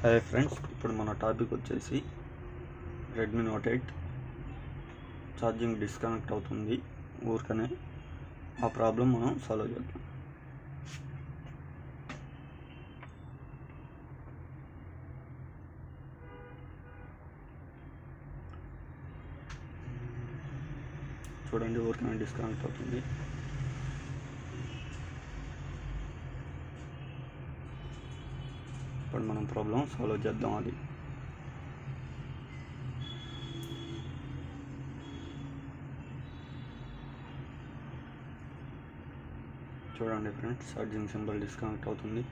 hi friends ఇప్పుడు మన topic వచ్చేసి Redmi Note eight charging disconnect అవుతుంది ఊరికనే ఆ ప్రాబ్లం మనం సాల్వ్ చేద్దాం చూడండి ఊరికనే డిస్కనెక్ట్ అవుతుంది ఇప్పుడు మనం ప్రాబ్లం సాల్వ్ చేద్దాం అది చూడండి ఫ్రెండ్స్ ఛార్జింగ్ సింబల్ డిస్కనెక్ట్ అవుతుంది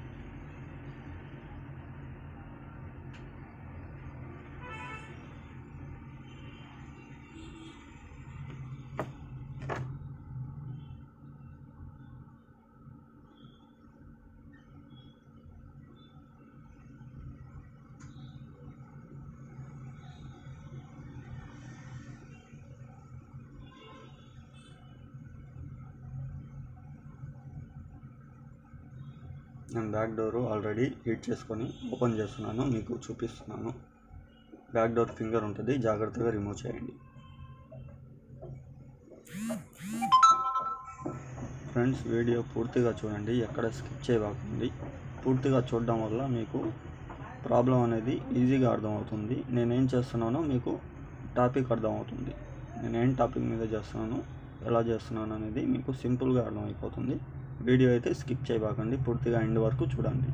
నేను బ్యాక్ డోర్ ఆల్రెడీ హీట్ చేసుకొని ఓపెన్ చేస్తున్నాను మీకు చూపిస్తున్నాను బ్యాక్ డోర్ ఫింగర్ ఉంటుంది జాగ్రత్తగా రిమూవ్ చేయండి ఫ్రెండ్స్ వీడియో పూర్తిగా చూడండి ఎక్కడ స్కిప్ చేయబాకండి పూర్తిగా చూడడం వల్ల మీకు ప్రాబ్లం అనేది ఈజీగా అర్థమవుతుంది నేనేం చేస్తున్నానో మీకు టాపిక్ అర్థమవుతుంది నేనేం టాపిక్ మీద చేస్తున్నానో ఎలా చేస్తున్నాను అనేది మీకు సింపుల్గా అర్థమైపోతుంది వీడియో అయితే స్కిప్ చేయబాకండి పూర్తిగా ఎండ్ వరకు చూడండి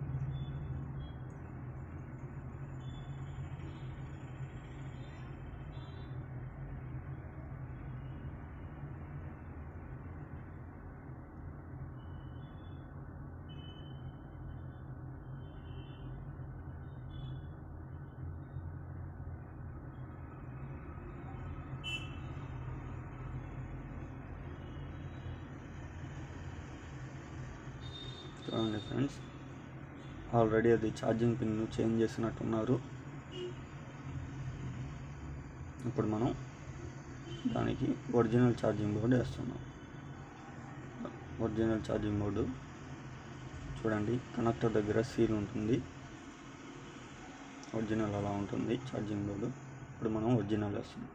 చూడండి ఫ్రెండ్స్ ఆల్రెడీ అది ఛార్జింగ్ పిన్ చేంజ్ చేసినట్టున్నారు ఇప్పుడు మనం దానికి ఒరిజినల్ ఛార్జింగ్ బోర్డు వేస్తున్నాం ఒరిజినల్ ఛార్జింగ్ బోర్డు చూడండి కనెక్టర్ దగ్గర సీల్ ఉంటుంది ఒరిజినల్ అలా ఉంటుంది ఛార్జింగ్ బోర్డు ఇప్పుడు మనం ఒరిజినల్ వేస్తున్నాం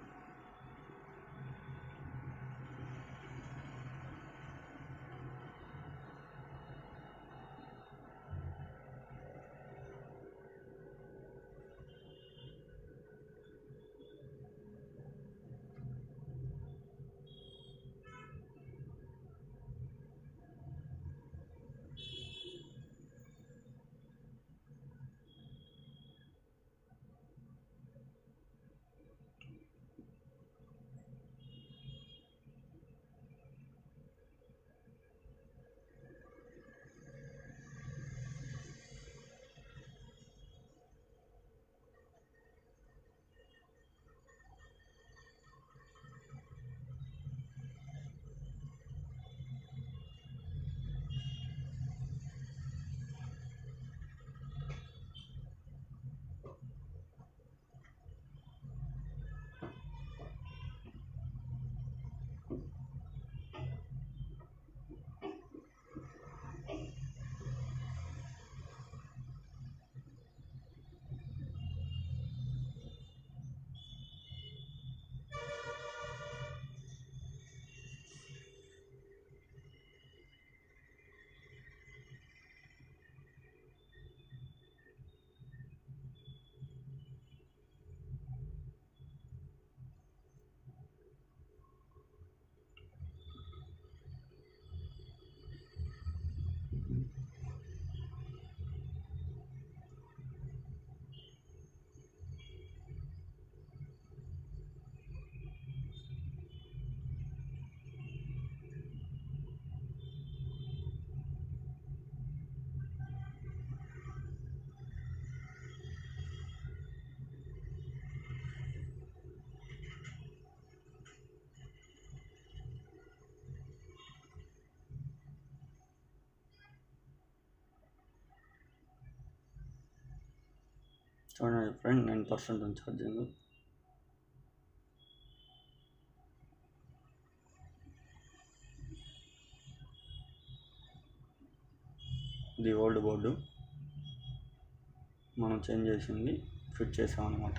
చూడండి ఫ్రెండ్ నైన్ పర్సెంట్ ఉంది ఛార్జింగ్ ఇది ఓల్డ్ బోర్డు మనం చేంజ్ చేసింది ఫిట్ చేసాం అనమాట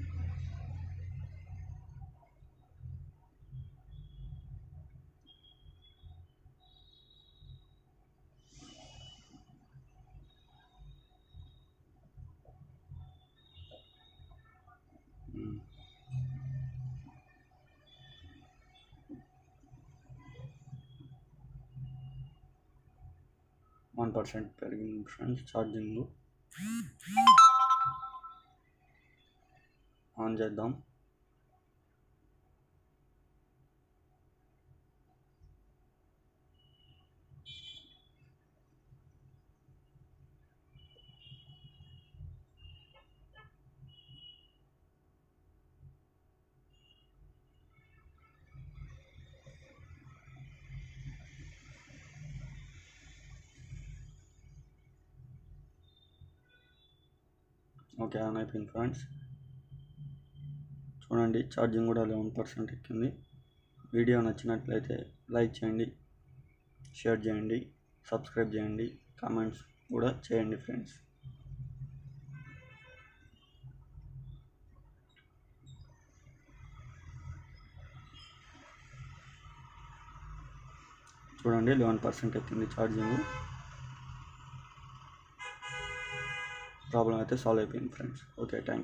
వన్ పర్సెంట్ పెరిగింది ఫ్రెండ్స్ ఛార్జింగ్ ఆన్ చేద్దాం ఓకే ఆన్ అయిపోయింది ఫ్రెండ్స్ చూడండి ఛార్జింగ్ కూడా లెవెన్ పర్సెంట్ ఎక్కింది వీడియో నచ్చినట్లయితే లైక్ చేయండి షేర్ చేయండి సబ్స్క్రైబ్ చేయండి కామెంట్స్ కూడా చేయండి ఫ్రెండ్స్ చూడండి లెవెన్ పర్సెంట్ ఎక్కింది ఛార్జింగ్ ప్రాబ్లం అయితే సాల్వ్ అయిపోయింది ఫ్రెండ్స్ ఓకే థ్యాంక్